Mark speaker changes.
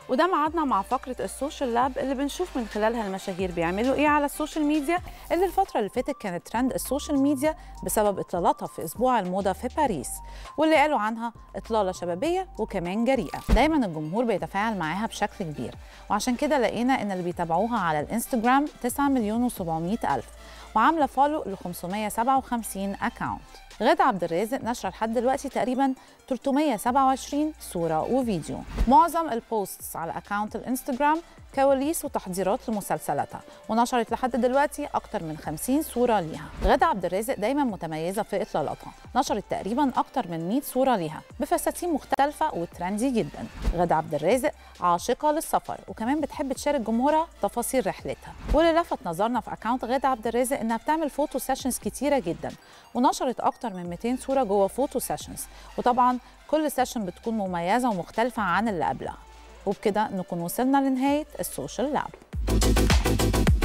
Speaker 1: وده ميعادنا مع فقرة السوشيال لاب اللي بنشوف من خلالها المشاهير بيعملوا ايه على السوشيال ميديا اللي الفترة اللي فاتت كانت ترند السوشيال ميديا بسبب اطلالاتها في اسبوع الموضة في باريس واللي قالوا عنها اطلالة شبابية وكمان جريئة دايما الجمهور بيتفاعل معاها بشكل كبير وعشان كده لقينا ان اللي بيتابعوها على الانستجرام 9 مليون و700 الف وعاملة فولو ل 557 اكاونت غادة عبد الرازق نشر لحد دلوقتي تقريبا 327 صورة وفيديو معظم البوستس على اكاونت الانستجرام كواليس وتحضيرات لمسلسلاتها ونشرت لحد دلوقتي اكتر من 50 صورة ليها غادة عبد الرازق دايما متميزة في اطلالاتها نشرت تقريبا اكتر من 100 صورة ليها بفساتين مختلفة وترندي جدا غادة عبد الرازق عاشقة للسفر وكمان بتحب تشارك جمهورها تفاصيل رحلتها واللي لفت نظرنا في اكاونت غادة عبد الرازق انها بتعمل فوتو سيشنز كتيرة جدا ونشرت اكتر من 200 صورة جوه فوتو سيشنز وطبعا كل سيشن بتكون مميزة ومختلفة عن اللي قبلها وبكده نكون وصلنا لنهاية السوشيال لاب